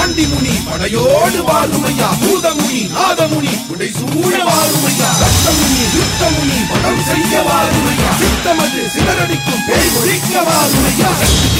பாண்டி முனி படையோடு வாருமையா பூதமுனி நாதமுனி உடை சூழ வாருமையா ரத்தமுனி யுத்தமுனி படம் செய்ய வாருமையா சித்தமது சிதறடிக்கும் பேய் ஒழிக்க வாருமையா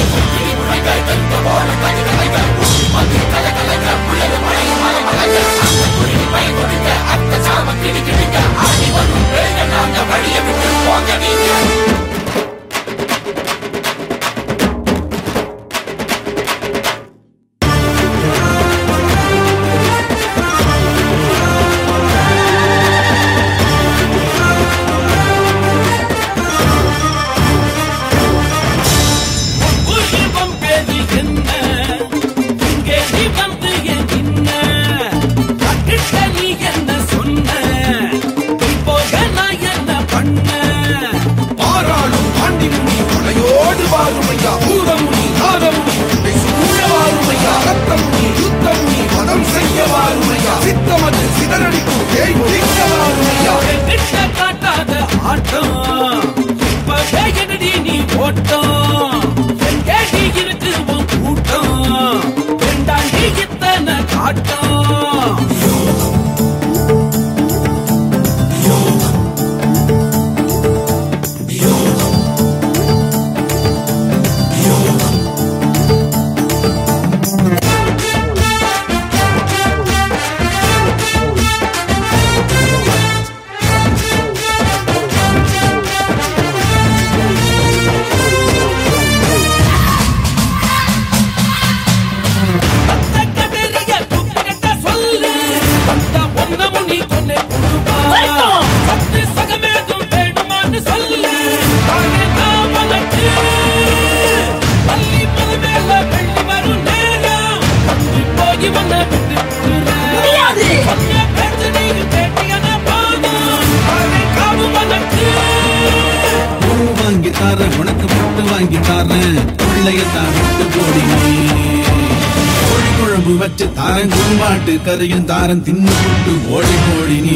புஷ்பம் பேரு என்ன இங்கே நீ வந்து என் பின்ன கட்டிட்ட நீ என்ன சொன்ன இப்போக நான் என்ன பண்ண பாராளும் பாண்டி முனி படையோடு வாருமையா பூதமுனி நாதமுனி உடை சூழ வாருமையா ரத்தமுனி யுத்தமுனி படம் செய்ய வாருமையா சித்தமது சிதறடிக்கும் பேய் ஒழிக்க வாருமையா கிட்ட காட்டாத ஆட்டம் இப்போக என்னடி நீ ஓட்டம் எங்கே நீ இருக்கு உன் கூட்டம் வேண்டாண்டி இத்தனை காட்டம் கதறிய கும்பிட்ட சொல்லு அந்த ஒன்னமும் நீ கொண்டு கொடுப்பா சத்து சகமேதும் வேணுமான்னு சொல்லு தானே நான் உனக்கு பள்ளி மலை மேல வெள்ளி வரும் நேரம் தப்பி போய் உன்னை விட்டு முடியாது சொன்ன பேச்சு நீ கேட்டியன போதும் தானே காவு உனக்கு பூ வாங்கி தாரேன் உனக்கு பொட்டு வாங்கி தாரேன் பிள்ளையத்தான் விட்டு போடி நீ. கோழி குழம்பு வச்சு தாரன் குருமாட்டு கரையும் தாரன் தின்னு புட்டு ஓடி போடி நீ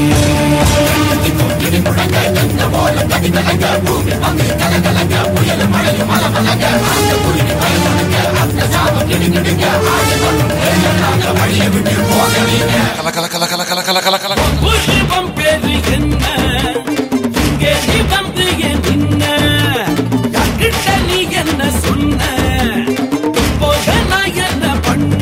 புஷ்பம் பேரு என்ன இங்கே நீ வந்து என் பின்ன யார்கிட்ட நீ என்ன சொன்ன போக நான் என்ன பண்ண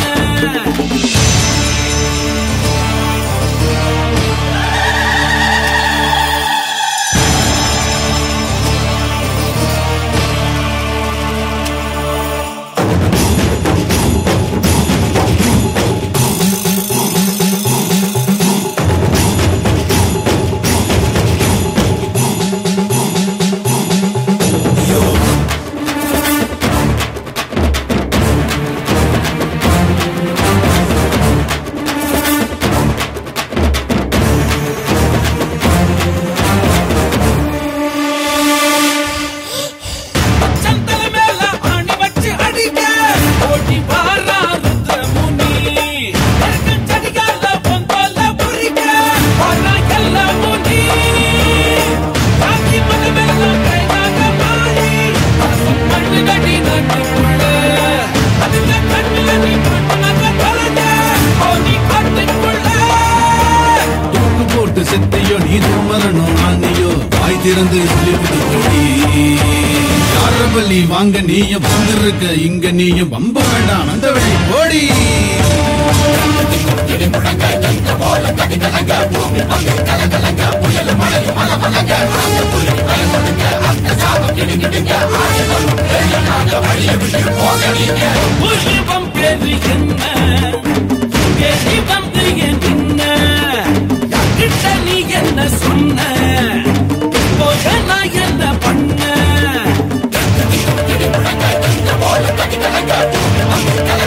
சந்தல மேல ஆணி வச்சு அடிக்க ஓடி வாரா ருத்ரமுனி எனக்கு சடிகால பொங்கல புரிக்க வாரா எல்லா முனி காக்கி மன மேல கைதாக மாறி அசம் பண்ணு கடி நட்டுக்குள்ள அதுல கண்ணுல நீ கண்ணுலக தொலைஞ்ச ஓடி காட்டுக்குள்ள தூக்கு போட்டு செத்தையோ நீ துமரணும் நானையோ வாய் திறந்து சொல்லிவிட்டு போடி யாரபல்லி வாங்க நீயும் வந்திருக்க இங்க நீயும் வம்ப வேண்டாம் அந்த வழி போடி புஷ்பம் பேரு என்ன இங்கே நீ வந்து என் பின்ன யார்கிட்ட நீ என்ன சொன்ன போக நான் என்ன பண்ண